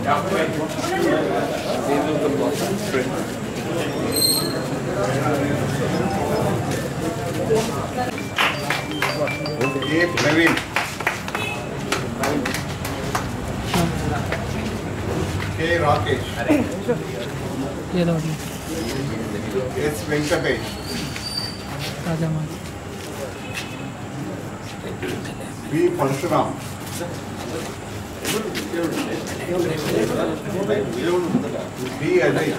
ఏ ప్రవీణ్ కే రాకేష్ ఏదో ఒకటి ఎస్ వెంకటేష్ రాజామా B Parasuram B Ajay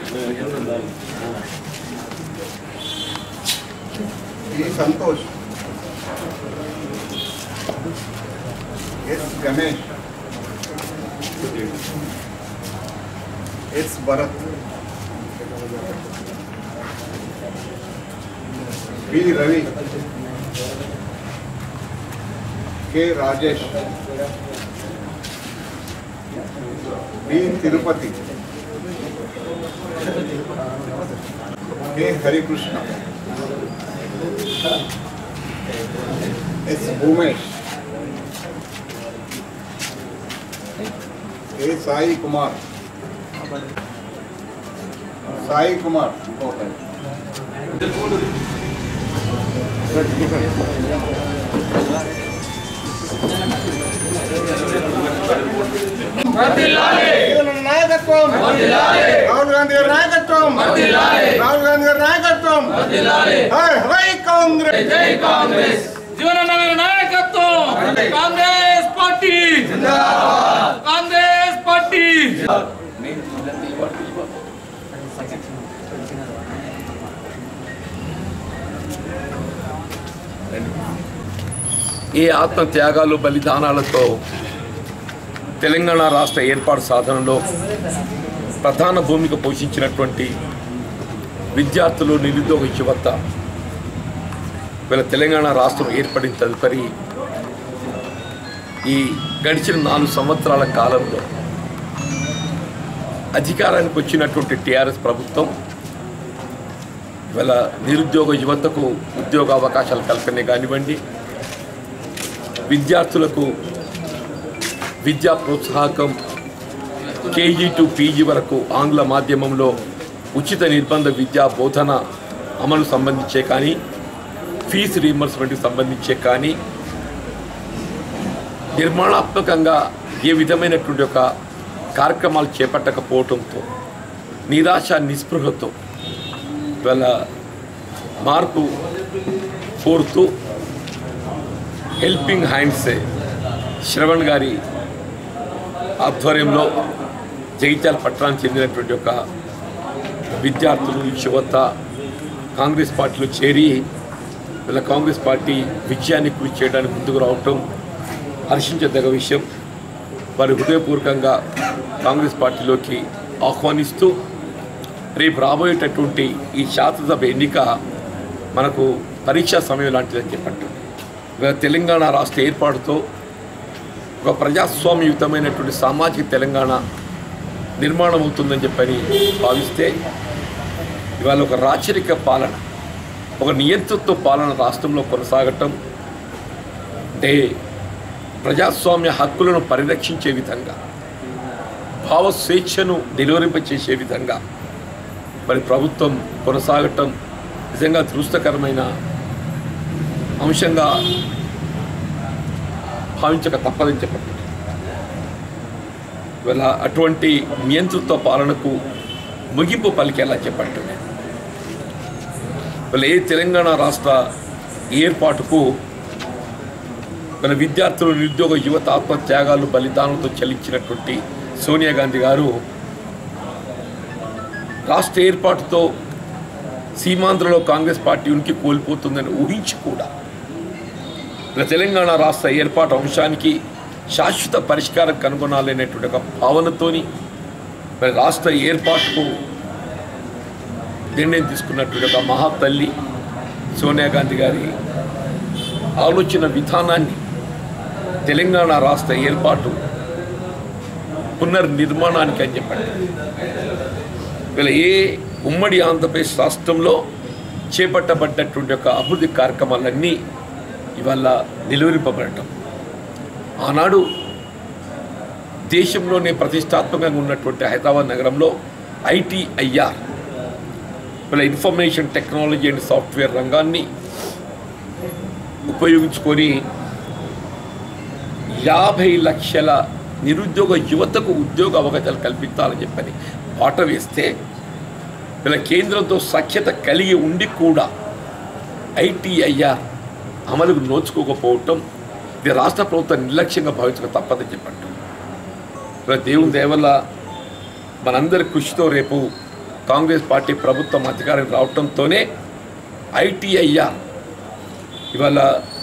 B Santosh S Ganesh S Bharath B Ravi K Rajesh B Tirupati K Harikrishna S Bhumesh A Sai Kumar Sai Kumar నాయకత్వం రాహుల్ గాంధీ గారి నాయకత్వం రాహుల్ గాంధీ గారి నాయకత్వం హై హై కాంగ్రెస్ జీవనగర నాయకత్వం కాంగ్రెస్ పార్టీ కాంగ్రెస్ పార్టీ ఈ ఆత్మ త్యాగాలు బలిదానాలతో తెలంగాణ రాష్ట్ర ఏర్పాటు సాధనలో ప్రధాన భూమిక పోషించినటువంటి విద్యార్థులు నిరుద్యోగ యువత వీళ్ళ తెలంగాణ రాష్ట్రం ఏర్పడిన తదుపరి ఈ గడిచిన నాలుగు సంవత్సరాల కాలంలో అధికారానికి వచ్చినటువంటి టీఆర్ఎస్ ప్రభుత్వం ఇవాళ నిరుద్యోగ యువతకు ఉద్యోగ అవకాశాల కల్పనే కానివ్వండి విద్యార్థులకు విద్యా ప్రోత్సాహకం కేజీ టు పీజీ వరకు ఆంగ్ల మాధ్యమంలో ఉచిత నిర్బంధ విద్యా బోధన అమలు సంబంధించే కానీ ఫీజు రీంబర్స్మెంట్కి సంబంధించే కానీ నిర్మాణాత్మకంగా ఏ విధమైనటువంటి ఒక కార్యక్రమాలు చేపట్టకపోవడంతో నిరాశ నిస్పృహతో ఇవాళ మార్పు కోరుతూ హెల్పింగ్ హ్యాండ్స్ శ్రవణ్ గారి ఆధ్వర్యంలో జగిత్యాల పట్టణానికి చెందినటువంటి ఒక విద్యార్థులు యువత కాంగ్రెస్ పార్టీలో చేరి వీళ్ళ కాంగ్రెస్ పార్టీ విజయాన్ని కృషి చేయడానికి ముందుకు రావటం హర్షించదగ్గ విషయం వారి హృదయపూర్వకంగా కాంగ్రెస్ పార్టీలోకి ఆహ్వానిస్తూ రేపు రాబోయేటటువంటి ఈ శాసనసభ ఎన్నిక మనకు పరీక్షా సమయం లాంటిదని చెప్పట్టు ఇవాళ తెలంగాణ రాష్ట్ర ఏర్పాటుతో ఒక ప్రజాస్వామ్యయుతమైనటువంటి సామాజిక తెలంగాణ నిర్మాణం అవుతుందని చెప్పని భావిస్తే ఇవాళ ఒక రాచరిక పాలన ఒక నియంతృత్వ పాలన రాష్ట్రంలో కొనసాగటం అంటే ప్రజాస్వామ్య హక్కులను పరిరక్షించే విధంగా భావ స్వేచ్ఛను నిలువరింపచేసే విధంగా మరి ప్రభుత్వం కొనసాగటం నిజంగా దృష్టకరమైన అంశంగా భావించక తప్పదని చెప్పండి ఇవాళ అటువంటి నియంతృత్వ పాలనకు ముగింపు పలికేలా చెప్పండి ఇవాళ ఏ తెలంగాణ రాష్ట్ర ఏర్పాటుకు మన విద్యార్థులు నిరుద్యోగ యువత ఆత్మత్యాగాలు బలిదానంతో చెల్లించినటువంటి సోనియా గాంధీ గారు రాష్ట్ర ఏర్పాటుతో సీమాంధ్రలో కాంగ్రెస్ పార్టీ ఉనికి కోల్పోతుందని ఊహించి కూడా ఇలా తెలంగాణ రాష్ట్ర ఏర్పాటు అంశానికి శాశ్వత పరిష్కారం కనుగొనాలనేటువంటి ఒక భావనతోని మరి రాష్ట్ర ఏర్పాటుకు నిర్ణయం తీసుకున్నటువంటి ఒక మహాతల్లి సోనియా గాంధీ గారి ఆలోచన విధానాన్ని తెలంగాణ రాష్ట్ర ఏర్పాటు పునర్నిర్మాణానికి అని చెప్పండి వీళ్ళ ఏ ఉమ్మడి ఆంధ్రప్రదేశ్ రాష్ట్రంలో చేపట్టబడ్డటువంటి ఒక అభివృద్ధి కార్యక్రమాలన్నీ ఇవాళ నిలువరింపబడటం ఆనాడు దేశంలోనే ప్రతిష్టాత్మకంగా ఉన్నటువంటి హైదరాబాద్ నగరంలో ఐటీఐఆర్ వీళ్ళ ఇన్ఫర్మేషన్ టెక్నాలజీ అండ్ సాఫ్ట్వేర్ రంగాన్ని ఉపయోగించుకొని యాభై లక్షల నిరుద్యోగ యువతకు ఉద్యోగ అవకాశాలు కల్పించాలని చెప్పని పాట వేస్తే వీళ్ళ కేంద్రంతో సఖ్యత కలిగి ఉండి కూడా ఐటీఐఆర్ అమలుకు నోచుకోకపోవటం ఇది రాష్ట్ర ప్రభుత్వం నిర్లక్ష్యంగా భావించక తప్పదని చెప్పండి ఇలా దేవుని దేవల్ల మనందరి కృషితో రేపు కాంగ్రెస్ పార్టీ ప్రభుత్వం అధికారం రావటంతోనే ఐటీఐఆర్ ఇవాళ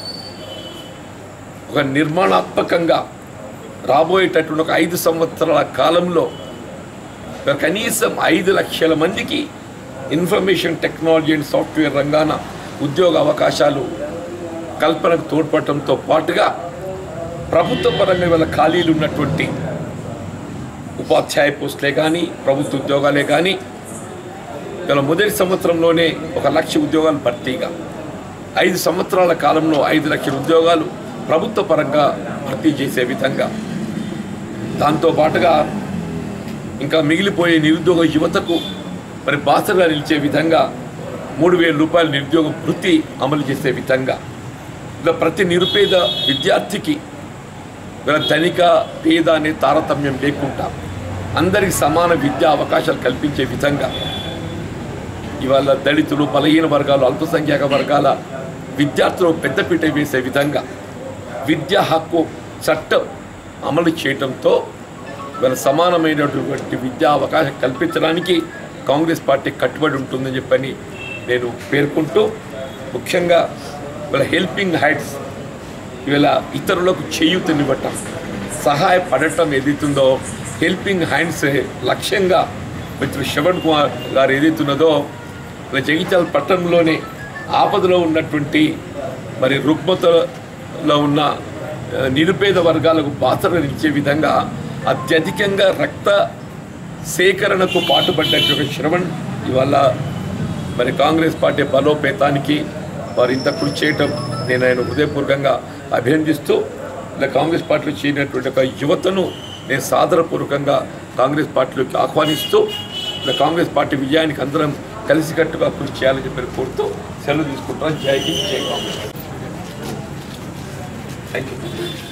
ఒక నిర్మాణాత్మకంగా రాబోయేటటువంటి ఒక ఐదు సంవత్సరాల కాలంలో ఒక కనీసం ఐదు లక్షల మందికి ఇన్ఫర్మేషన్ టెక్నాలజీ అండ్ సాఫ్ట్వేర్ రంగాన ఉద్యోగ అవకాశాలు కల్పనకు తోడ్పడటంతో పాటుగా ప్రభుత్వ పరంగా ఇవాళ ఖాళీలు ఉన్నటువంటి ఉపాధ్యాయ పోస్టులే కానీ ప్రభుత్వ ఉద్యోగాలే కానీ ఇవాళ మొదటి సంవత్సరంలోనే ఒక లక్ష ఉద్యోగాలు భర్తీగా ఐదు సంవత్సరాల కాలంలో ఐదు లక్షల ఉద్యోగాలు ప్రభుత్వ పరంగా భర్తీ చేసే విధంగా దాంతో పాటుగా ఇంకా మిగిలిపోయే నిరుద్యోగ యువతకు మరి బాసగా నిలిచే విధంగా మూడు వేల రూపాయల నిరుద్యోగ వృత్తి అమలు చేసే విధంగా ఇలా ప్రతి నిరుపేద విద్యార్థికి ఇలా ధనిక పేద అనే తారతమ్యం లేకుండా అందరికి సమాన విద్యా అవకాశాలు కల్పించే విధంగా ఇవాళ దళితులు బలహీన వర్గాలు అల్పసంఖ్యాక వర్గాల విద్యార్థులు పెద్దపీట వేసే విధంగా విద్యా హక్కు చట్టం అమలు చేయడంతో ఇవాళ సమానమైనటువంటి విద్యా అవకాశం కల్పించడానికి కాంగ్రెస్ పార్టీ కట్టుబడి ఉంటుందని చెప్పని నేను పేర్కొంటూ ముఖ్యంగా ఇవాళ హెల్పింగ్ హ్యాండ్స్ ఇవాళ ఇతరులకు చేయూతనివ్వటం సహాయపడటం ఏదైతుందో హెల్పింగ్ హ్యాండ్స్ లక్ష్యంగా మిత్రుడు శ్రవణ్ కుమార్ గారు ఏదైతున్నదో ఇలా జగిత్యాల పట్టణంలోనే ఆపదలో ఉన్నటువంటి మరి రుగ్మతలో ఉన్న ఆ, నిరుపేద వర్గాలకు బాసర నిలిచే విధంగా అత్యధికంగా రక్త సేకరణకు పాటుపడ్డటువంటి శ్రవణ్ ఇవాళ మరి కాంగ్రెస్ పార్టీ బలోపేతానికి వారు ఇంత కృషి చేయటం నేను ఆయన హృదయపూర్వకంగా అభినందిస్తూ ఇలా కాంగ్రెస్ పార్టీలో చేరినటువంటి ఒక యువతను నేను సాదరపూర్వకంగా కాంగ్రెస్ పార్టీలోకి ఆహ్వానిస్తూ ఇలా కాంగ్రెస్ పార్టీ విజయానికి అందరం కలిసికట్టుగా కృషి చేయాలని చెప్పి కోరుతూ సెలవు తీసుకుంటాను జై హింద్ జై కాంగ్రెస్ థ్యాంక్ యూ